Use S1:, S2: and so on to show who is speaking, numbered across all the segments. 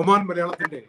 S1: Oman മലയാളത്തിന്റെ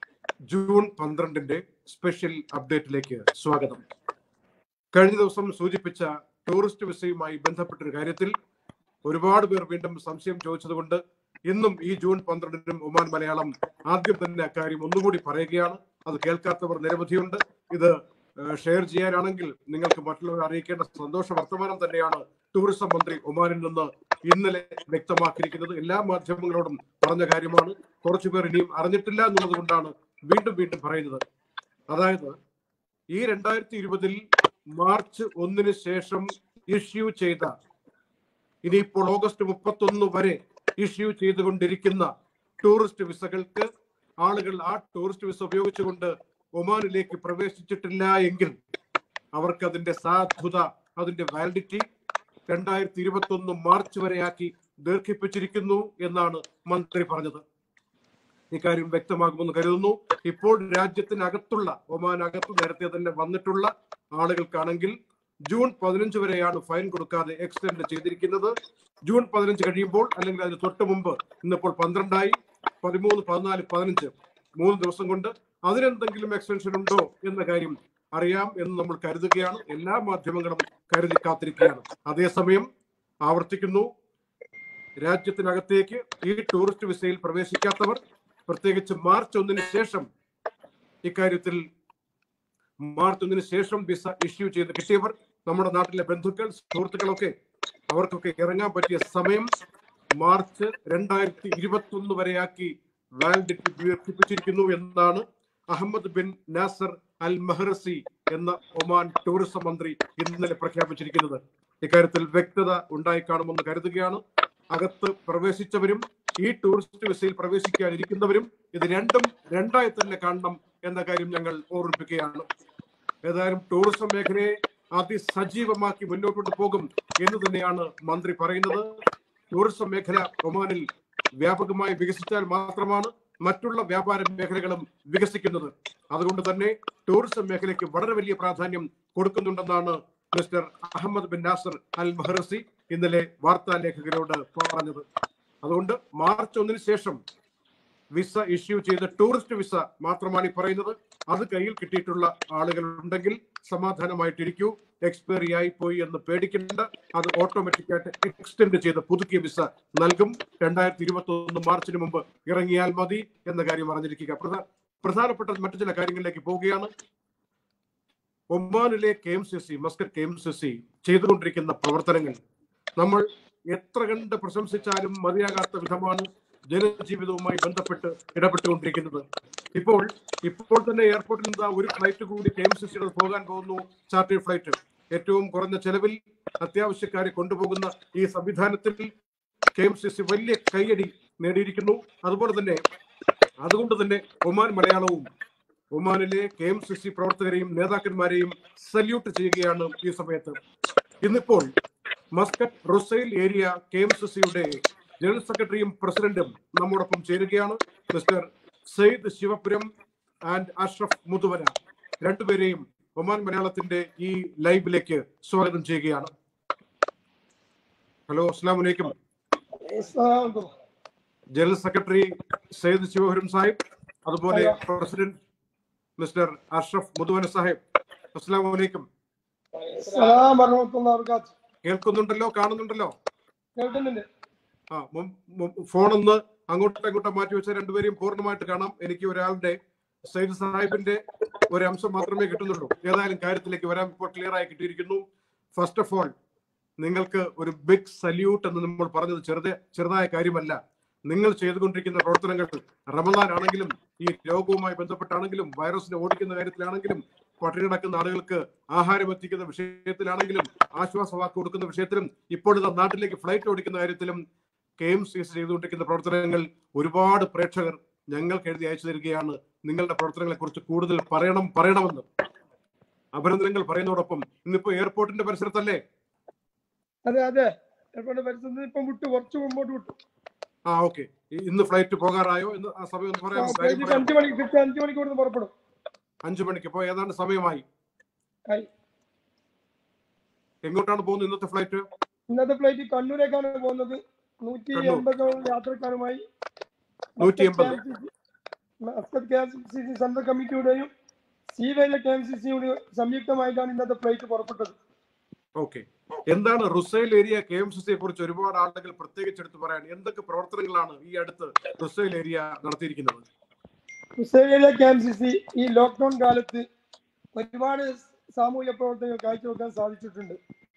S1: June പന്ത്രണ്ടിന്റെ special അപ്ഡേറ്റിലേക്ക് സ്വാഗതം കഴിഞ്ഞ ദിവസം സൂചിപ്പിച്ച ടൂറിസ്റ്റ് വിസയുമായി ബന്ധപ്പെട്ടൊരു കാര്യത്തിൽ ഒരുപാട് പേർ വീണ്ടും സംശയം ചോദിച്ചതുകൊണ്ട് ഇന്നും ഈ ജൂൺ പന്ത്രണ്ടിനും ഒമാൻ മലയാളം ആദ്യം തന്നെ അക്കാര്യം ഒന്നുകൂടി പറയുകയാണ് അത് കേൾക്കാത്തവർ നിരവധിയുണ്ട് ഇത് ഷെയർ ചെയ്യാനാണെങ്കിൽ നിങ്ങൾക്ക് മറ്റുള്ളവരെ അറിയിക്കേണ്ട സന്തോഷ വർത്തമാനം തന്നെയാണ് ടൂറിസം മന്ത്രി ഒമാനിൽ നിന്ന് ഇന്നലെ വ്യക്തമാക്കിയിരിക്കുന്നത് എല്ലാ മാധ്യമങ്ങളോടും പറഞ്ഞ കാര്യമാണ് കുറച്ചു പേർ ഇനിയും അറിഞ്ഞിട്ടില്ല എന്നുള്ളത് കൊണ്ടാണ് വീണ്ടും വീണ്ടും പറയുന്നത് അതായത് ഈ രണ്ടായിരത്തി ഇരുപതിൽ മാർച്ച് ഒന്നിന് ശേഷം ഇഷ്യൂ ചെയ്ത ഇനിയിപ്പോൾ ഓഗസ്റ്റ് മുപ്പത്തൊന്ന് വരെ ഇഷ്യൂ ചെയ്തുകൊണ്ടിരിക്കുന്ന ടൂറിസ്റ്റ് വിസകൾക്ക് ആളുകൾ ആ ടൂറിസ്റ്റ് വിസ ഉപയോഗിച്ചുകൊണ്ട് ഒമാനിലേക്ക് പ്രവേശിച്ചിട്ടില്ല എങ്കിൽ അവർക്ക് അതിന്റെ സാധുത അതിന്റെ വാലിഡിറ്റി രണ്ടായിരത്തി ഇരുപത്തി ഒന്ന് മാർച്ച് വരെയാക്കി ദീർഘിപ്പിച്ചിരിക്കുന്നു എന്നാണ് മന്ത്രി പറഞ്ഞത് ഇക്കാര്യം വ്യക്തമാകുമെന്ന് കരുതുന്നു ഇപ്പോൾ രാജ്യത്തിനകത്തുള്ള ഒമാനകത്ത് നേരത്തെ തന്നെ വന്നിട്ടുള്ള ആളുകൾക്കാണെങ്കിൽ ജൂൺ പതിനഞ്ച് വരെയാണ് ഫൈൻ കൊടുക്കാതെ എക്സ്റ്റെൻഡ് ചെയ്തിരിക്കുന്നത് ജൂൺ പതിനഞ്ച് കഴിയുമ്പോൾ അല്ലെങ്കിൽ അതിന് തൊട്ട് മുമ്പ് ഇന്നിപ്പോൾ പന്ത്രണ്ടായി പതിമൂന്ന് പതിനാല് പതിനഞ്ച് മൂന്ന് ദിവസം കൊണ്ട് അതിനെന്തെങ്കിലും എക്സ്റ്റൻഷൻ ഉണ്ടോ എന്ന കാര്യം അറിയാം എന്ന് നമ്മൾ കരുതുകയാണ് എല്ലാ മാധ്യമങ്ങളും കരുതി കാത്തിരിക്കുകയാണ് അതേസമയം ആവർത്തിക്കുന്നു രാജ്യത്തിനകത്തേക്ക് ഈ ടൂറിസ്റ്റ് വിസയിൽ പ്രവേശിക്കാത്തവർ പ്രത്യേകിച്ച് മാർച്ച് ഒന്നിന് ശേഷം ഇക്കാര്യത്തിൽ മാർച്ച് ഒന്നിന് ശേഷം വിസ ഇഷ്യൂ ചെയ്ത് കിട്ടിയവർ നമ്മുടെ നാട്ടിലെ ബന്ധുക്കൾ സുഹൃത്തുക്കളൊക്കെ അവർക്കൊക്കെ ഇറങ്ങാൻ പറ്റിയ സമയം മാർച്ച് രണ്ടായിരത്തി ഇരുപത്തി ഒന്ന് വരെയാക്കി വാലിഡിറ്റി ദീർഘിപ്പിച്ചിരിക്കുന്നു എന്നാണ് Ahmed bin Nasser Al Mahrezi എന്ന ഒമാൻ ടൂറിസം മന്ത്രി ഇന്നലെ പ്രഖ്യാപിച്ചിരിക്കുന്നത് ഇക്കാര്യത്തിൽ വ്യക്തത ഉണ്ടായി കാണുമെന്ന് കരുതുകയാണ് അകത്ത് പ്രവേശിച്ചവരും ഈ ടൂറിസ്റ്റ് വിസയിൽ പ്രവേശിക്കാനിരിക്കുന്നവരും ഇത് രണ്ടും രണ്ടായി തന്നെ കാണണം എന്ന കാര്യം ഞങ്ങൾ ഓർമ്മിപ്പിക്കുകയാണ് ഏതായാലും ടൂറിസം മേഖലയെ അതിസജീവമാക്കി മുന്നോട്ട് പോകും എന്ന് തന്നെയാണ് മന്ത്രി പറയുന്നത് ടൂറിസം മേഖല ഒമാനിൽ വ്യാപകമായി വികസിച്ചാൽ മാത്രമാണ് മറ്റുള്ള വ്യാപാര മേഖലകളും വികസിക്കുന്നത് അതുകൊണ്ട് തന്നെ ടൂറിസം മേഖലയ്ക്ക് വളരെ വലിയ പ്രാധാന്യം കൊടുക്കുന്നുണ്ടെന്നാണ് mister Ahmed bin Nasser Al Mahrezi ഇന്നലെ വാർത്താ ലേഖകരോട് പറഞ്ഞത് അതുകൊണ്ട് മാർച്ച് ഒന്നിന് ശേഷം വിസ ഇഷ്യൂ ചെയ്ത ടൂറിസ്റ്റ് വിസ മാത്രമാണ് ഈ പറയുന്നത് അത് കയ്യിൽ കിട്ടിയിട്ടുള്ള ആളുകൾ ഉണ്ടെങ്കിൽ സമാധാനമായിട്ടിരിക്കൂ എക്സ്പയറി ആയി പോയി എന്ന് പേടിക്കേണ്ട അത് ഓട്ടോമാറ്റിക് ആയിട്ട് എക്സ്റ്റെൻഡ് ചെയ്ത് പുതുക്കിയ വിസ നൽകും രണ്ടായിരത്തി ഇരുപത്തി ഒന്ന് മാർച്ചിന് മുമ്പ് ഇറങ്ങിയാൽ മതി എന്ന കാര്യം അറിഞ്ഞിരിക്കുക പ്രധാ പ്രധാനപ്പെട്ട മറ്റു ചില കാര്യങ്ങളിലേക്ക് പോവുകയാണ് ഒമാനിലെ K M C C Muscat K M C C ചെയ്തുകൊണ്ടിരിക്കുന്ന പ്രവർത്തനങ്ങൾ നമ്മൾ എത്ര കണ്ട് പ്രശംസിച്ചാലും മതിയാകാത്ത വിധമാണ് ജനജീവിതവുമായി ബന്ധപ്പെട്ട് ഇടപെട്ടുകൊണ്ടിരിക്കുന്നത് ഇപ്പോൾ ഇപ്പോൾ തന്നെ എയർപോർട്ടിൽ നിന്ന് ഒരു ഫ്ലൈറ്റ് കൂടി കെ എം സി സിയുടെ പോകാൻ പോകുന്നു ചാർട്ടേഡ് ഫ്ലൈറ്റ് ഏറ്റവും കുറഞ്ഞ ചെലവിൽ അത്യാവശ്യക്കാരെ കൊണ്ടുപോകുന്ന ഈ സംവിധാനത്തിൽ കെ എം സി സി വലിയ കൈയടി നേടിയിരിക്കുന്നു അതുപോലെ തന്നെ അതുകൊണ്ട് തന്നെ ഒമാൻ മലയാളവും ഒമാനിലെ കെ എം സി സി പ്രവർത്തകരെയും നേതാക്കന്മാരെയും സല്യൂട്ട് ചെയ്യുകയാണ് ഈ സമയത്ത് ഇന്നിപ്പോൾ Muscat Rusail area K M C സിയുടെ ജനറൽ സെക്രട്ടറിയും പ്രസിഡന്റും നമ്മോടൊപ്പം ചേരുകയാണ് മിസ്റ്റർ സെയ്ദ് ശിവപുരം ആൻഡ് അഷ്റഫ് മുതുവര രണ്ടുപേരെയും ഒമാൻ മലയാളത്തിന്റെ ഈ ലൈവിലേക്ക് സ്വാഗതം ചെയ്യുകയാണ് ഹലോ അസ്സാം വലൈക്കും ജനറൽ സെക്രട്ടറി സെയ്ദ് ശിവപുരം സാഹിബ് അതുപോലെ പ്രസിഡന്റ് മിസ്റ്റർ അഷ്റഫ് മുതുവന സാഹിബ് അസ്സാം വലൈക്കും കേൾക്കുന്നുണ്ടല്ലോ കാണുന്നുണ്ടല്ലോ
S2: കേൾക്കുന്നുണ്ട്
S1: ആ ഫോൺ ഒന്ന് അങ്ങോട്ടും ഇങ്ങോട്ടും മാറ്റി വെച്ച രണ്ടുപേരെയും പൂർണ്ണമായിട്ട് കാണാം എനിക്ക് ഒരാളുടെ സൈദ് സാഹിബിന്റെ ഒരു അംശം മാത്രമേ കിട്ടുന്നുള്ളൂ ഏതായാലും കാര്യത്തിലേക്ക് വരാൻ ഇപ്പോൾ ക്ലിയർ ആയി കിട്ടിയിരിക്കുന്നു ഫസ്റ്റ് ഓഫ് ഓൾ നിങ്ങൾക്ക് ഒരു ബിഗ് സല്യൂട്ട് എന്ന് നമ്മൾ പറഞ്ഞത് ചെറുതെ ചെറുതായ കാര്യമല്ല നിങ്ങൾ ചെയ്തുകൊണ്ടിരിക്കുന്ന പ്രവർത്തനങ്ങൾ റമദാൻ ആണെങ്കിലും ഈ രോഗവുമായി ബന്ധപ്പെട്ടാണെങ്കിലും വൈറസിനെ ഓടിക്കുന്ന കാര്യത്തിലാണെങ്കിലും പട്ടിണി കിടക്കുന്ന ആളുകൾക്ക് ആഹാരം എത്തിക്കുന്ന വിഷയത്തിലാണെങ്കിലും ആശ്വാസവാക്ക് കൊടുക്കുന്ന വിഷയത്തിലും ഇപ്പോൾ ഇതാ നാട്ടിലേക്ക് ഫ്ലൈറ്റ് ഓടിക്കുന്ന കാര്യത്തിലും കെ എം സി എസ് ചെയ്തുകൊണ്ടിരിക്കുന്ന പ്രവർത്തനങ്ങൾ ഒരുപാട് പ്രേക്ഷകർ ഞങ്ങൾക്ക് എഴുതി അയച്ചു തരികയാണ് നിങ്ങളുടെ പ്രവർത്തനങ്ങളെ കുറിച്ച് കൂടുതൽ പറയണം പറയണമെന്ന് അഭിനന്ദനങ്ങൾ പറയുന്നതോടൊപ്പം ഇന്നിപ്പോ എയർപോർട്ടിന്റെ പരിസരത്തല്ലേ
S2: അതെ അതെ എയർപോർട്ട് പരിസരത്ത് ഇപ്പം വിട്ടു കുറച്ച് മുമ്പോട്ട് വിട്ടു
S1: ആ ഓക്കെ ഇന്ന് ഫ്ലൈറ്റ് പോകാറായോ എന്ന് ആ സമയം ഒന്ന് പറയാമോ കാര്യം
S2: ഫ്ലൈറ്റ്
S1: പറയാമോ?
S2: അഞ്ചു മണിക്ക് കൃത്യം അഞ്ചു മണിക്ക് ഇവിടുന്ന് പുറപ്പെടും
S1: അഞ്ചു മണിക്ക് ഇപ്പോ ഏതാണ്ട് സമയമായി
S2: ആയി.
S1: എങ്ങോട്ടാണ് പോകുന്നത് ഇന്നത്തെ ഫ്ലൈറ്റ്
S2: ഇന്നത്തെ ഫ്ലൈറ്റ് കണ്ണൂരേക്കാണ് പോകുന്നത് നൂറ്റി
S1: കണ്ണൂർ.
S2: എൺപത് യാത്രക്കാരുമായി
S1: നൂറ്റി എൺപത്
S2: Muscat K M C C central കമ്മിറ്റിയുടെയും സീവയിലെ കെ എം സി സിയുടെയും സംയുക്തമായിട്ടാണ് ഇന്നത്തെ ഫ്ലൈറ്റ് പുറപ്പെട്ടത്
S1: ഓക്കെ എന്താണ് Rusail area K M C സിയെ കുറിച്ച് ഒരുപാട് ആളുകൾ പ്രത്യേകിച്ച് എടുത്തു പറയാൻ എന്തൊക്കെ പ്രവർത്തനങ്ങളാണ് ഈ അടുത്ത് റുസൈൽ ഏരിയ നടത്തിയിരിക്കുന്നത്
S2: ഹുസൈനിലെ കെ എം സി സി ഈ ലോക്ക്ഡൌൺ കാലത്ത് ഒരുപാട് സാമൂഹ്യ പ്രവർത്തനങ്ങൾ കാഴ്ചവെക്കാൻ സാധിച്ചിട്ടുണ്ട്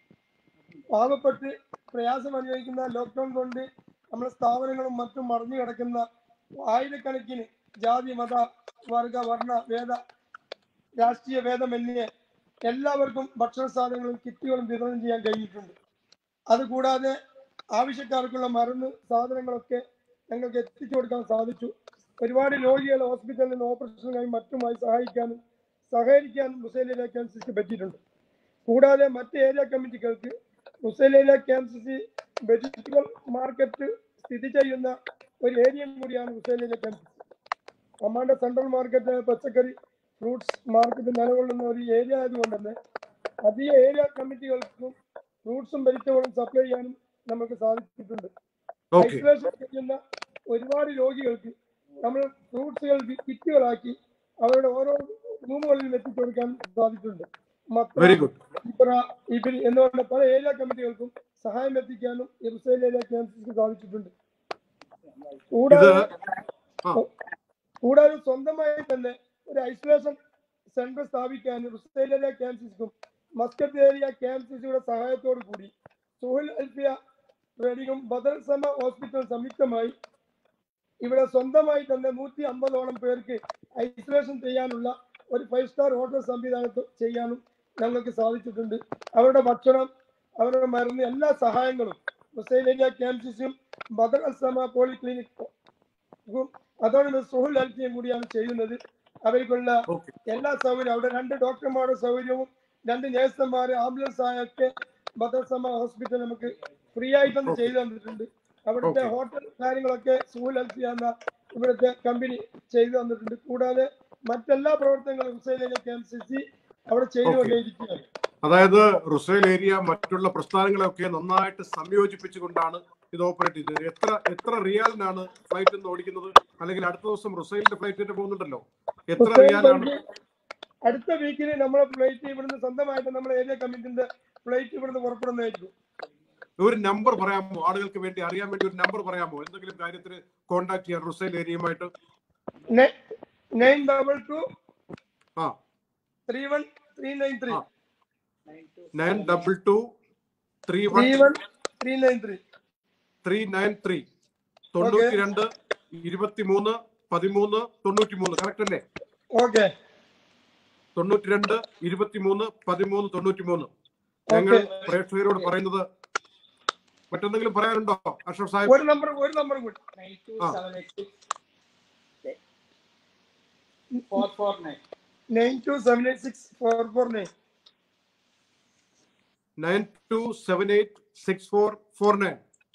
S2: പാവപ്പെട്ട് പ്രയാസം അനുഭവിക്കുന്ന ലോക്ക്ഡൌൺ കൊണ്ട് നമ്മുടെ സ്ഥാപനങ്ങളും മറ്റും മറിഞ്ഞു കിടക്കുന്ന ആയിരക്കണക്കിന് ജാതി മത വർഗ വർണ്ണ വേദ രാഷ്ട്രീയ ഭേദമന്യേ എല്ലാവർക്കും ഭക്ഷണ സാധനങ്ങളും കിറ്റുകളും വിതരണം ചെയ്യാൻ കഴിഞ്ഞിട്ടുണ്ട് അതുകൂടാതെ ആവശ്യക്കാർക്കുള്ള മരുന്ന് സാധനങ്ങളൊക്കെ ഞങ്ങൾക്ക് എത്തിച്ചു കൊടുക്കാൻ സാധിച്ചു ഒരുപാട് രോഗികളെ ഹോസ്പിറ്റലിൽ നിന്ന് ഓപ്പറേഷനുമായി മറ്റുമായി സഹായിക്കാനും സഹകരിക്കാനും മുസൈലിയ കെ എം സി സിക്ക് പറ്റിയിട്ടുണ്ട് കൂടാതെ മറ്റ് ഏരിയ കമ്മിറ്റികൾക്ക് മുസൈലിയ K M C C vegetable market സ്ഥിതി ചെയ്യുന്ന ഒരു ഏരിയയും കൂടിയാണ് മുസൈലിയ കെ എം സി സി അമ്മാന്റെ സെൻട്രൽ മാർക്കറ്റ് പച്ചക്കറി ഫ്രൂട്ട്സ് മാർക്കറ്റ് നിലകൊള്ളുന്ന ഒരു ഏരിയ ആയതുകൊണ്ട് തന്നെ അധിക ഏരിയ കമ്മിറ്റികൾക്കും ഫ്രൂട്ട്സും വെജിറ്റബിളും സപ്ലൈ ചെയ്യാനും നമുക്ക് സാധിച്ചിട്ടുണ്ട്
S1: ഓക്കെ
S2: ഐസൊലേഷൻ ചെയ്യുന്ന ഒരുപാട് രോഗികൾക്ക് നമ്മൾ ഫ്രൂട്ട്സുകൾ കിറ്റുകളാക്കി അവരുടെ ഓരോ റൂമുകളിലും എത്തിച്ചു കൊടുക്കാൻ സാധിച്ചിട്ടുണ്ട് മത്ര,
S1: വെരി ഗുഡ്
S2: ഇബ്ര, ഇബിൻ എന്ന് പറഞ്ഞ പല ഏരിയ കമ്മിറ്റികൾക്കും സഹായം എത്തിക്കാനും ഇർസൈൽ ഏരിയ ക്യാൻസർക്ക് സാധിച്ചിട്ടുണ്ട്
S1: ഇത്
S2: കൂടാതെ
S1: ആ
S2: കൂടാതെ സ്വന്തമായി തന്നെ ഒരു ഐസൊലേഷൻ സെന്റർ സ്ഥാപിക്കാൻ റുസൈൽ ഏരിയ ക്യാൻസിസിക്കും മസ്കത്ത് ഏരിയ ക്യാൻസിസിയുടെ സഹായത്തോടു കൂടി സുഹൽ അൽഫിയ ട്രേഡിങ്ങും ബദൽ സമ ഹോസ്പിറ്റൽ സംയുക്തമായി ഇവിടെ സ്വന്തമായി തന്നെ നൂറ്റി അമ്പതോളം പേർക്ക് ഐസൊലേഷൻ ചെയ്യാനുള്ള ഒരു ഫൈവ് സ്റ്റാർ ഹോട്ടൽ സംവിധാനം ചെയ്യാനും ഞങ്ങൾക്ക് സാധിച്ചിട്ടുണ്ട് അവരുടെ ഭക്ഷണം അവരുടെ മരുന്ന് എല്ലാ സഹായങ്ങളും ഹുസൈൻ ഏരിയ ക്യാൻസിസും ബദർ അസമ പോളിക്ലിനിക് അതോടൊപ്പം സുഹുൽ അൽഫിയും കൂടിയാണ് ചെയ്യുന്നത് അവർക്കുള്ള
S1: ഓക്കെ
S2: എല്ലാ സൗകര്യവും അവിടെ രണ്ട് ഡോക്ടർമാരുടെ സൗകര്യവും രണ്ട് നേഴ്സുമാര് ആംബുലൻസ് ആയൊക്കെ ബദർസമ ഹോസ്പിറ്റൽ നമുക്ക് ഫ്രീ ആയിട്ടൊന്ന് ചെയ്തു തന്നിട്ടുണ്ട് അവിടുത്തെ
S1: Okay.
S2: ഹോട്ടൽ കാര്യങ്ങളൊക്കെ സുഹുൽ അൽഫി എന്ന ഇവിടുത്തെ കമ്പനി ചെയ്തു തന്നിട്ടുണ്ട് കൂടാതെ മറ്റെല്ലാ പ്രവർത്തനങ്ങളും ഹുസൈൻ കെ എം സി സി അവിടെ ചെയ്തുകൊണ്ടേയിരിക്കുകയാണ്
S1: അതായത് റുസൈൽ ഏരിയ മറ്റുള്ള പ്രസ്ഥാനങ്ങളെയൊക്കെ നന്നായിട്ട് സംയോജിപ്പിച്ചുകൊണ്ടാണ് ഇത് ഓപ്പറേറ്റ് ചെയ്തത് എത്ര എത്ര റിയാലിനാണ് ഫ്ലൈറ്റ് ഇന്ന് ഓടിക്കുന്നത് അല്ലെങ്കിൽ അടുത്ത ദിവസം റുസൈലിന്റെ ഫ്ലൈറ്റ് തന്നെ പോകുന്നുണ്ടല്ലോ എത്ര
S2: ഹുസൈൻ
S1: റിയാലാണ്
S2: ഫ്ലൈറ്റ് അടുത്ത വീക്കിൽ നമ്മളെ ഫ്ലൈറ്റ് ഇവിടുന്ന് സ്വന്തമായിട്ട് നമ്മുടെ ഏരിയ കമ്മിറ്റിന്റെ ഫ്ലൈറ്റ് ഇവിടുന്ന് പുറപ്പെടുന്നതായിരിക്കും
S1: ഒരു നമ്പർ പറയാമോ ആളുകൾക്ക് വേണ്ടി അറിയാൻ വേണ്ടി ഒരു നമ്പർ പറയാമോ എന്തെങ്കിലും കാര്യത്തിന് കോൺടാക്ട് ചെയ്യാൻ റുസൈൽ ഏരിയയുമായിട്ട്
S2: nine double two
S1: uh
S2: three one three nine three
S1: uh. Nine double two three one
S2: three one three nine three
S1: three nine three തൊണ്ണൂറ്റി രണ്ട് ഇരുപത്തി മൂന്ന് പതിമൂന്ന് തൊണ്ണൂറ്റി മൂന്ന് കറക്റ്റ് അല്ലേ
S2: ഓക്കെ
S1: തൊണ്ണൂറ്റി രണ്ട് ഇരുപത്തി മൂന്ന് പതിമൂന്ന് തൊണ്ണൂറ്റി മൂന്ന് ഞങ്ങൾ
S2: Okay.
S1: പ്രേക്ഷകരോട് പറയുന്നത് മറ്റെന്തെങ്കിലും പറയാനുണ്ടോ അഷ്റഫ് സാഹിബ്
S2: ഒരു നമ്പർ ഒരു നമ്പർ കൂടി nine two seven eight six four four nine
S1: nine two seven eight six four four nine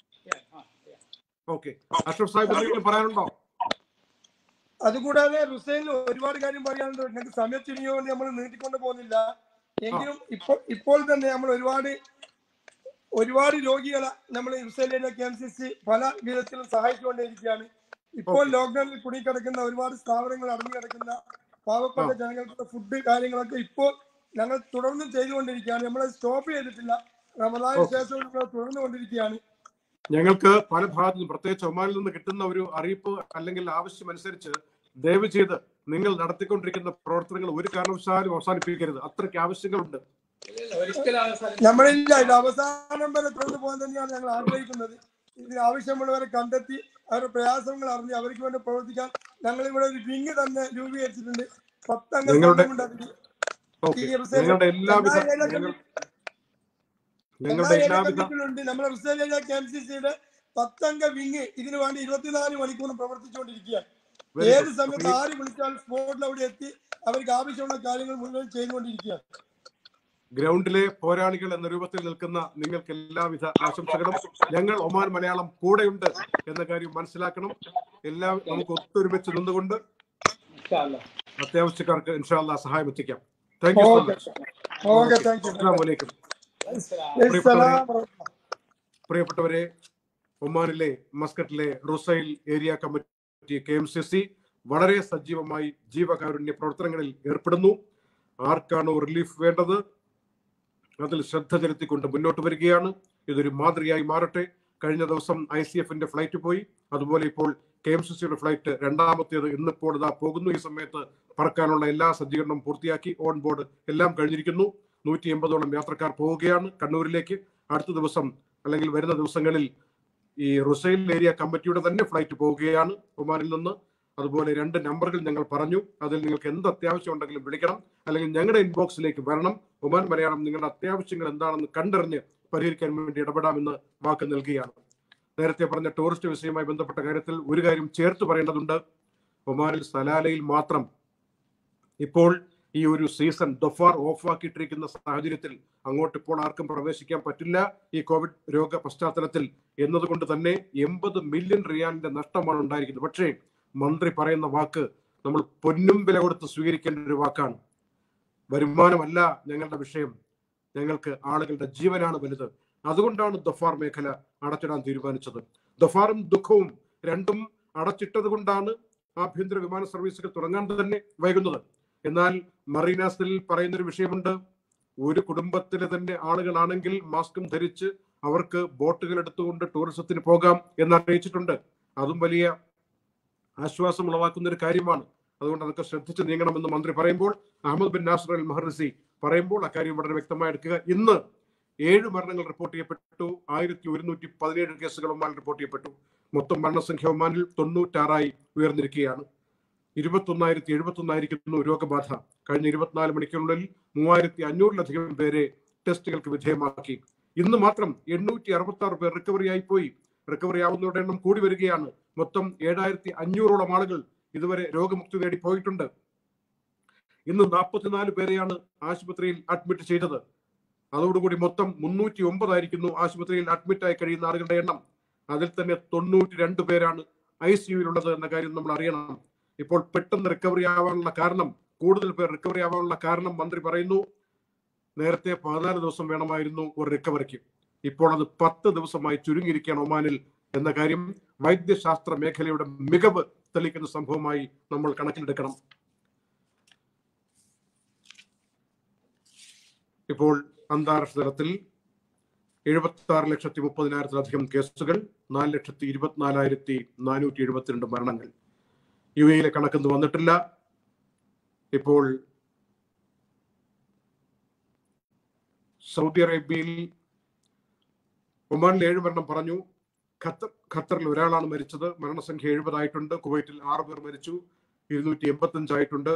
S1: okay Ashraf Sahib എന്തെങ്കിലും പറയാനുണ്ടോ
S2: അതുകൂടാതെ റുസൈനിൽ ഒരുപാട് കാര്യം പറയാനുണ്ട് നിങ്ങൾക്ക് സമയത്തിനിയോ കൊണ്ട് നമ്മൾ നീട്ടിക്കൊണ്ട് പോകുന്നില്ല എങ്കിലും ഇപ്പോൾ ഇപ്പോൾ തന്നെ നമ്മൾ ഒരുപാട് ഒരുപാട് രോഗികളെ നമ്മൾ റുസൈനിലെ കെ എം സി സി പല വിധത്തിലും സഹായിച്ചുകൊണ്ടേയിരിക്കുകയാണ് ഇപ്പോൾ
S1: Okay.
S2: ലോക്ക്ഡൌണിൽ കുടുങ്ങിക്കിടക്കുന്ന ഒരുപാട് സ്ഥാപനങ്ങൾ അടഞ്ഞു കിടക്കുന്ന പാവപ്പെട്ട
S1: ആ.
S2: ജനങ്ങൾക്ക് ഫുഡ് കാര്യങ്ങളൊക്കെ ഇപ്പോൾ ഞങ്ങൾ തുടർന്നും ചെയ്തുകൊണ്ടിരിക്കുകയാണ് നമ്മൾ സ്റ്റോപ്പ് ചെയ്തിട്ടില്ല റമദാന്
S1: Okay.
S2: ശേഷം നമ്മൾ തുടർന്നുകൊണ്ടിരിക്കുകയാണ്
S1: ഞങ്ങൾക്ക് പല ഭാഗത്തു നിന്നും പ്രത്യേകിച്ച് ഒമാനിൽ നിന്ന് കിട്ടുന്ന ഒരു അറിയിപ്പ് അല്ലെങ്കിൽ ആവശ്യം അനുസരിച്ച് ദയവ് ചെയ്ത് നിങ്ങൾ നടത്തിക്കൊണ്ടിരിക്കുന്ന പ്രവർത്തനങ്ങൾ ഒരു കാരണവശാലും അവസാനിപ്പിക്കരുത് അത്രയ്ക്ക് ആവശ്യങ്ങളുണ്ട്
S2: നമ്മളില്ല ഇത് അവസാനം വരെ തുടർന്ന് പോകാൻ തന്നെയാണ് ഞങ്ങൾ ആഗ്രഹിക്കുന്നത് ഇതിന് ആവശ്യമുള്ളവരെ കണ്ടെത്തി അവരുടെ പ്രയാസങ്ങൾ അറിഞ്ഞ് അവർക്ക് വേണ്ടി പ്രവർത്തിക്കാൻ ഞങ്ങൾ ഇവിടെ ഒരു വിങ് തന്നെ രൂപീകരിച്ചിട്ടുണ്ട് പത്തംഗ
S1: നിങ്ങളുടെ-
S2: സംഘമുണ്ട് അതിന്.
S1: ഓക്കെ
S2: ഈ റിസർവ്
S1: നിങ്ങളുടെ എല്ലാവിധ
S2: എല്ലാ ഏരിയ
S1: ഞങ്ങൾ-
S2: എല്ലാ
S1: നിങ്ങളുടെ
S2: ഏരിയ
S1: എല്ലാവിധ
S2: കമ്മിറ്റികളുണ്ട് നമ്മുടെ റിസർവ് ഏരിയ കെ എം സി സിയുടെ പത്തംഗ വിങ് ഇതിനു വേണ്ടി ഇരുപത്തിനാല് മണിക്കൂറും പ്രവർത്തിച്ചുകൊണ്ടിരിക്കുകയാണ്
S1: Very
S2: ഏത്
S1: good.
S2: സമയത്ത്
S1: അപ്പൊ ഈ
S2: ആര് വിളിച്ചാലും സ്പോട്ടിൽ അവിടെ എത്തി അവർക്ക് ആവശ്യമുള്ള കാര്യങ്ങൾ മുഴുവൻ ചെയ്തുകൊണ്ടിരിക്കുകയാണ്
S1: ഗ്രൗണ്ടിലെ പോരാളികൾ എന്ന രൂപത്തിൽ നിൽക്കുന്ന നിങ്ങൾക്ക് എല്ലാവിധ ആശംസകളും ഞങ്ങൾ ഒമാൻ മലയാളം കൂടെയുണ്ട് എന്ന കാര്യം മനസ്സിലാക്കണം എല്ലാ നമുക്ക് ഒത്തൊരുമിച്ച് നിന്നുകൊണ്ട് അത്യാവശ്യക്കാർക്ക് ഇൻഷാല്ല സഹായം എത്തിക്കാം thank you so
S2: okay
S1: much
S2: okay thank you
S1: അസ്സാം വലൈക്കും പ്രിയപ്പെട്ടവരെ ഒമാനിലെ മസ്കറ്റിലെ Rusail area committee K M C C വളരെ സജീവമായി ജീവകാരുണ്യ പ്രവർത്തനങ്ങളിൽ ഏർപ്പെടുന്നു ആർക്കാണോ റിലീഫ് വേണ്ടത് അതിൽ ശ്രദ്ധ ചെലുത്തിക്കൊണ്ട് മുന്നോട്ട് വരികയാണ് ഇതൊരു മാതൃകയായി മാറട്ടെ കഴിഞ്ഞ ദിവസം ഐ സി എഫിന്റെ ഫ്ലൈറ്റ് പോയി അതുപോലെ ഇപ്പോൾ കെ എം സി സിയുടെ ഫ്ലൈറ്റ് രണ്ടാമത്തേത് ഇന്നിപ്പോൾ ഇതാ പോകുന്നു ഈ സമയത്ത് പറക്കാനുള്ള എല്ലാ സജ്ജീകരണവും പൂർത്തിയാക്കി ഓൺ ബോർഡ് എല്ലാം കഴിഞ്ഞിരിക്കുന്നു നൂറ്റി എൺപതോളം യാത്രക്കാർ പോവുകയാണ് കണ്ണൂരിലേക്ക് അടുത്ത ദിവസം അല്ലെങ്കിൽ വരുന്ന ദിവസങ്ങളിൽ ഈ റുസൈൽ ഏരിയ കമ്മിറ്റിയുടെ തന്നെ ഫ്ലൈറ്റ് പോവുകയാണ് ഒമാനിൽ നിന്ന് അതുപോലെ രണ്ട് നമ്പറുകൾ ഞങ്ങൾ പറഞ്ഞു അതിൽ നിങ്ങൾക്ക് എന്ത് അത്യാവശ്യം ഉണ്ടെങ്കിലും വിളിക്കണം അല്ലെങ്കിൽ ഞങ്ങളുടെ ഇൻബോക്സിലേക്ക് വരണം ഒമാൻ മലയാളം നിങ്ങളുടെ അത്യാവശ്യങ്ങൾ എന്താണെന്ന് കണ്ടറിഞ്ഞ് പരിഹരിക്കാൻ വേണ്ടി ഇടപെടാമെന്ന് വാക്ക് നൽകുകയാണ് നേരത്തെ പറഞ്ഞ ടൂറിസ്റ്റ് വിസയുമായി ബന്ധപ്പെട്ട കാര്യത്തിൽ ഒരു കാര്യം ചേർത്ത് പറയേണ്ടതുണ്ട് ഒമാനിൽ സലാലയിൽ മാത്രം ഇപ്പോൾ ഈ ഒരു സീസൺ ദൊഫാർ ഓഫാക്കിയിട്ടിരിക്കുന്ന സാഹചര്യത്തിൽ അങ്ങോട്ട് ഇപ്പോൾ ആർക്കും പ്രവേശിക്കാൻ പറ്റില്ല ഈ കോവിഡ് രോഗ പശ്ചാത്തലത്തിൽ എന്നതുകൊണ്ട് തന്നെ എൺപത് മില്യൺ റിയാലിന്റെ നഷ്ടമാണ് ഉണ്ടായിരിക്കുന്നത് പക്ഷേ മന്ത്രി പറയുന്ന വാക്ക് നമ്മൾ പൊന്നും വില കൊടുത്ത് സ്വീകരിക്കേണ്ട ഒരു വാക്കാണ് വരുമാനമല്ല ഞങ്ങളുടെ വിഷയം ഞങ്ങൾക്ക് ആളുകളുടെ ജീവനാണ് വലുത് അതുകൊണ്ടാണ് ദഫാർ മേഖല അടച്ചിടാൻ തീരുമാനിച്ചത് ദഫാറും ദുഃഖവും രണ്ടും അടച്ചിട്ടത് കൊണ്ടാണ് ആഭ്യന്തര വിമാന സർവീസുകൾ തുടങ്ങാൻ തന്നെ വൈകുന്നത് എന്നാൽ മറീനാസിൽ പറയുന്നൊരു വിഷയമുണ്ട് ഒരു കുടുംബത്തിലെ തന്നെ ആളുകളാണെങ്കിൽ മാസ്കും ധരിച്ച് അവർക്ക് ബോട്ടുകൾ എടുത്തുകൊണ്ട് ടൂറിസത്തിന് പോകാം എന്ന് അറിയിച്ചിട്ടുണ്ട് അതും വലിയ ആശ്വാസം ഉളവാക്കുന്ന ഒരു കാര്യമാണ് അതുകൊണ്ട് അതൊക്കെ ശ്രദ്ധിച്ച് നീങ്ങണമെന്ന് മന്ത്രി പറയുമ്പോൾ Ahmed bin Nasser Al Mahrezi പറയുമ്പോൾ അക്കാര്യം വളരെ വ്യക്തമായി എടുക്കുക ഇന്ന് ഏഴ് മരണങ്ങൾ റിപ്പോർട്ട് ചെയ്യപ്പെട്ടു ആയിരത്തി ഒരുന്നൂറ്റി പതിനേഴ് കേസുകൾ ഒമാനിൽ റിപ്പോർട്ട് ചെയ്യപ്പെട്ടു മൊത്തം മരണസംഖ്യ ഒമാനിൽ തൊണ്ണൂറ്റാറായി ഉയർന്നിരിക്കുകയാണ് ഇരുപത്തൊന്നായിരത്തി എഴുപത്തൊന്നായിരിക്കുന്നു രോഗബാധ കഴിഞ്ഞ ഇരുപത്തിനാല് മണിക്കൂറിനുള്ളിൽ മൂവായിരത്തി അഞ്ഞൂറിലധികം പേരെ ടെസ്റ്റുകൾക്ക് വിധേയമാക്കി ഇന്ന് മാത്രം എണ്ണൂറ്റി അറുപത്തി ആറ് പേർ റിക്കവറി ആയി പോയി റിക്കവറി ആവുന്നവരുടെ എണ്ണം കൂടി വരികയാണ് മൊത്തം ഏഴായിരത്തി അഞ്ഞൂറോളം ആളുകൾ ഇതുവരെ രോഗമുക്തി നേടി പോയിട്ടുണ്ട് ഇന്ന് നാൽപ്പത്തിനാല് പേരെയാണ് ആശുപത്രിയിൽ അഡ്മിറ്റ് ചെയ്തത് അതോടുകൂടി മൊത്തം മുന്നൂറ്റി ഒമ്പതായിരിക്കുന്നു ആശുപത്രിയിൽ അഡ്മിറ്റ് ആയി കഴിയുന്ന ആളുകളുടെ എണ്ണം അതിൽ തന്നെ തൊണ്ണൂറ്റി രണ്ട് പേരാണ് ഐ സിയുവിലുള്ളത് എന്ന കാര്യം നമ്മൾ അറിയണം ഇപ്പോൾ പെട്ടെന്ന് റിക്കവറി ആവാനുള്ള കാരണം കൂടുതൽ പേർ റിക്കവറി ആവാനുള്ള കാരണം മന്ത്രി പറയുന്നു നേരത്തെ പതിനാല് ദിവസം വേണമായിരുന്നു ഒരു റിക്കവറിക്ക് ഇപ്പോൾ അത് പത്ത് ദിവസമായി ചുരുങ്ങിയിരിക്കുകയാണ് ഒമാനിൽ എന്ന കാര്യം വൈദ്യശാസ്ത്ര മേഖലയുടെ മികവ് തെളിയിക്കുന്ന സംഭവമായി നമ്മൾ കണക്കിലെടുക്കണം ഇപ്പോൾ അന്താരാഷ്ട്ര തലത്തിൽ എഴുപത്തി ആറ് ലക്ഷത്തി മുപ്പതിനായിരത്തിലധികം കേസുകൾ നാല് ലക്ഷത്തി ഇരുപത്തിനാലായിരത്തി നാനൂറ്റി എഴുപത്തിരണ്ട് മരണങ്ങൾ യു എയിലെ കണക്കൊന്നും വന്നിട്ടില്ല ഇപ്പോൾ സൗദി അറേബ്യയിൽ ഒമാനിൽ ഏഴ് മരണം പറഞ്ഞു ഖത്തർ ഖത്തറിൽ ഒരാളാണ് മരിച്ചത് മരണസംഖ്യ എഴുപതായിട്ടുണ്ട് കുവൈറ്റിൽ ആറ് പേർ മരിച്ചു ഇരുന്നൂറ്റി എൺപത്തി ആയിട്ടുണ്ട്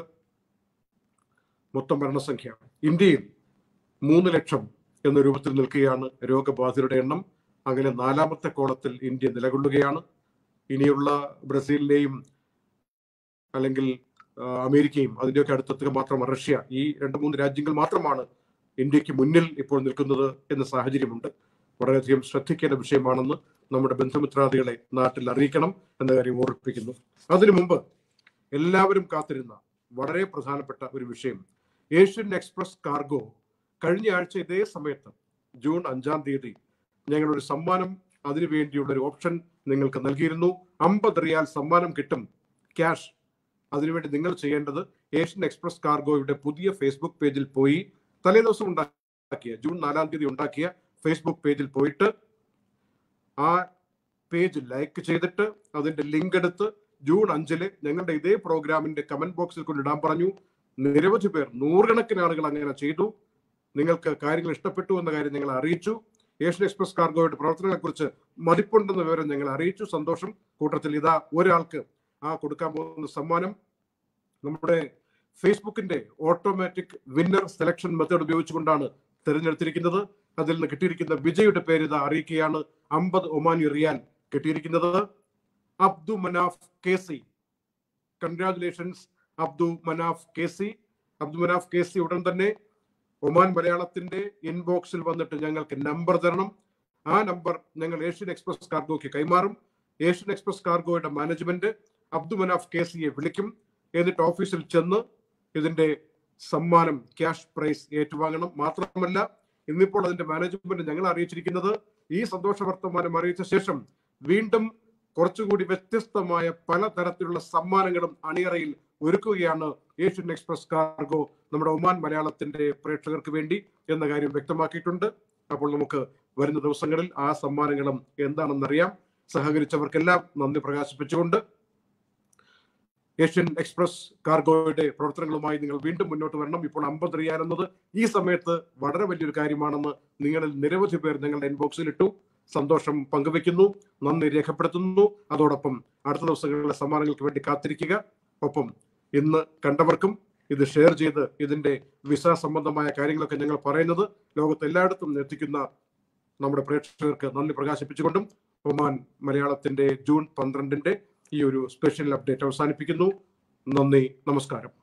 S1: മൊത്തം മരണസംഖ്യ ഇന്ത്യയിൽ മൂന്ന് ലക്ഷം എന്ന രൂപത്തിൽ നിൽക്കുകയാണ് രോഗബാധിതരുടെ എണ്ണം അങ്ങനെ നാലാമത്തെ കോളത്തിൽ ഇന്ത്യ നിലകൊള്ളുകയാണ് ഇനിയുള്ള ബ്രസീലിനെയും അല്ലെങ്കിൽ ആ, അമേരിക്കയും അതിന്റെയൊക്കെ അടുത്തെത്തുക മാത്രമാണ് റഷ്യ ഈ രണ്ട് മൂന്ന് രാജ്യങ്ങൾ മാത്രമാണ് ഇന്ത്യക്ക് മുന്നിൽ ഇപ്പോൾ നിൽക്കുന്നത് എന്ന സാഹചര്യമുണ്ട് വളരെയധികം ശ്രദ്ധിക്കേണ്ട വിഷയമാണെന്ന് നമ്മുടെ ബന്ധുമിത്രാദികളെ നാട്ടിൽ അറിയിക്കണം എന്ന കാര്യം ഓർമ്മിപ്പിക്കുന്നു അതിനു മുമ്പ് എല്ലാവരും കാത്തിരുന്ന വളരെ പ്രധാനപ്പെട്ട ഒരു വിഷയം ഏഷ്യൻ എക്സ്പ്രസ് കാർഗോ കഴിഞ്ഞ ആഴ്ച ഇതേ സമയത്ത് ജൂൺ അഞ്ചാം തീയതി ഞങ്ങൾ ഒരു സമ്മാനം അതിനു വേണ്ടിയുള്ള ഒരു ഓപ്ഷൻ നിങ്ങൾക്ക് നൽകിയിരുന്നു അമ്പത് റിയാൽ സമ്മാനം കിട്ടും ക്യാഷ് അതിനുവേണ്ടി നിങ്ങൾ ചെയ്യേണ്ടത് ഏഷ്യൻ എക്സ്പ്രസ് കാർഗോയുടെ പുതിയ ഫേസ്ബുക്ക് പേജിൽ പോയി തലേദിവസം ഉണ്ടാക്കിയ ജൂൺ നാലാം തീയതി ഉണ്ടാക്കിയ ഫേസ്ബുക്ക് പേജിൽ പോയിട്ട് ആ പേജ് ലൈക്ക് ചെയ്തിട്ട് അതിന്റെ ലിങ്ക് എടുത്ത് ജൂൺ അഞ്ചില് ഞങ്ങളുടെ ഇതേ പ്രോഗ്രാമിന്റെ കമന്റ് ബോക്സിൽ കൊണ്ടിടാൻ പറഞ്ഞു നിരവധി പേർ നൂറുകണക്കിന് ആളുകൾ അങ്ങനെ ചെയ്തു നിങ്ങൾക്ക് കാര്യങ്ങൾ ഇഷ്ടപ്പെട്ടു എന്ന കാര്യം ഞങ്ങൾ അറിയിച്ചു ഏഷ്യൻ എക്സ്പ്രസ് കാർഗോയുടെ പ്രവർത്തനങ്ങളെ കുറിച്ച് മതിപ്പുണ്ടെന്ന വിവരം ഞങ്ങൾ അറിയിച്ചു സന്തോഷം കൂട്ടത്തിൽ ഇതാ ഒരാൾക്ക് ആ കൊടുക്കാൻ പോകുന്ന സമ്മാനം നമ്മുടെ ഫേസ്ബുക്കിന്റെ ഓട്ടോമാറ്റിക് വിന്നർ സെലക്ഷൻ മെത്തേഡ് ഉപയോഗിച്ചുകൊണ്ടാണ് തിരഞ്ഞെടുത്തിരിക്കുന്നത് അതിൽ നിന്ന് കിട്ടിയിരിക്കുന്ന വിജയുടെ പേര് ഇതാ അറിയിക്കുകയാണ് അമ്പത് ഒമാനി റിയാൽ കിട്ടിയിരിക്കുന്നത് Abdu Manaf K C congratulations Abdu Manaf K C Abdu Manaf K C ഉടൻ തന്നെ ഒമാൻ മലയാളത്തിന്റെ ഇൻബോക്സിൽ വന്നിട്ട് ഞങ്ങൾക്ക് നമ്പർ തരണം ആ നമ്പർ ഞങ്ങൾ ഏഷ്യൻ എക്സ്പ്രസ് കാർഗോയ്ക്ക് കൈമാറും ഏഷ്യൻ എക്സ്പ്രസ് കാർഗോയുടെ മാനേജ്മെന്റ് അബ്ദു മനാഫ് കെ സിയെ വിളിക്കും എന്നിട്ട് ഓഫീസിൽ ചെന്ന് ഇതിന്റെ സമ്മാനം ക്യാഷ് പ്രൈസ് ഏറ്റുവാങ്ങണം മാത്രമല്ല ഇന്നിപ്പോൾ അതിന്റെ മാനേജ്മെന്റ് ഞങ്ങൾ അറിയിച്ചിരിക്കുന്നത് ഈ സന്തോഷ വർത്തമാനം അറിയിച്ച ശേഷം വീണ്ടും കുറച്ചുകൂടി വ്യത്യസ്തമായ പലതരത്തിലുള്ള സമ്മാനങ്ങളും അണിയറയിൽ ഒരുക്കുകയാണ് ഏഷ്യൻ എക്സ്പ്രസ് കാർഗോ നമ്മുടെ ഒമാൻ മലയാളത്തിന്റെ പ്രേക്ഷകർക്ക് വേണ്ടി എന്ന കാര്യം വ്യക്തമാക്കിയിട്ടുണ്ട് അപ്പോൾ നമുക്ക് വരുന്ന ദിവസങ്ങളിൽ ആ സമ്മാനങ്ങളും എന്താണെന്നറിയാം സഹകരിച്ചവർക്കെല്ലാം നന്ദി പ്രകാശിപ്പിച്ചുകൊണ്ട് ഏഷ്യൻ എക്സ്പ്രസ് കാർഗോയുടെ പ്രവർത്തനങ്ങളുമായി നിങ്ങൾ വീണ്ടും മുന്നോട്ട് വരണം ഇപ്പോൾ അമ്പത് റിയാൽ എന്നത് ഈ സമയത്ത് വളരെ വലിയൊരു കാര്യമാണെന്ന് നിങ്ങളിൽ നിരവധി പേർ ഞങ്ങളുടെ ഇൻബോക്സിൽ ഇട്ടു സന്തോഷം പങ്കുവെക്കുന്നു നന്ദി രേഖപ്പെടുത്തുന്നു അതോടൊപ്പം അടുത്ത ദിവസങ്ങളിലെ സമ്മാനങ്ങൾക്ക് വേണ്ടി കാത്തിരിക്കുക ഒപ്പം ഇന്ന് കണ്ടവർക്കും ഇത് ഷെയർ ചെയ്ത് ഇതിന്റെ വിസ സംബന്ധമായ കാര്യങ്ങളൊക്കെ ഞങ്ങൾ പറയുന്നത് ലോകത്ത് എല്ലായിടത്തും എത്തിക്കുന്ന നമ്മുടെ പ്രേക്ഷകർക്ക് നന്ദി പ്രകാശിപ്പിച്ചുകൊണ്ടും ഒമാൻ മലയാളത്തിന്റെ ജൂൺ പന്ത്രണ്ടിന്റെ ഈ ഒരു സ്പെഷ്യൽ അപ്ഡേറ്റ് അവസാനിപ്പിക്കുന്നു നന്ദി നമസ്കാരം